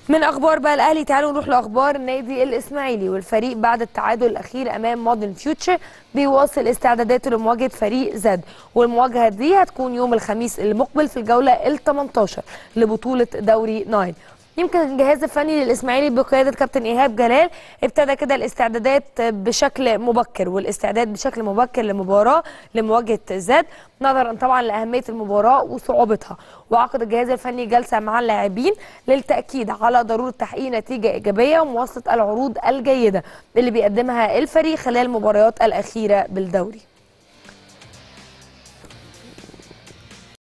من اخبار بقى الاهلي تعالوا نروح لاخبار النادي الاسماعيلي والفريق بعد التعادل الاخير امام مودرن فيوتشر بيواصل استعداداته لمواجهه فريق زد والمواجهه دي هتكون يوم الخميس المقبل في الجوله ال 18 لبطوله دوري نايل يمكن الجهاز الفني للاسماعيلي بقياده كابتن ايهاب جلال ابتدى كده الاستعدادات بشكل مبكر والاستعداد بشكل مبكر لمباراه لمواجهه زد نظرا طبعا لاهميه المباراه وصعوبتها وعقد الجهاز الفني جلسه مع اللاعبين للتاكيد على ضروره تحقيق نتيجه ايجابيه ومواصله العروض الجيده اللي بيقدمها الفريق خلال المباريات الاخيره بالدوري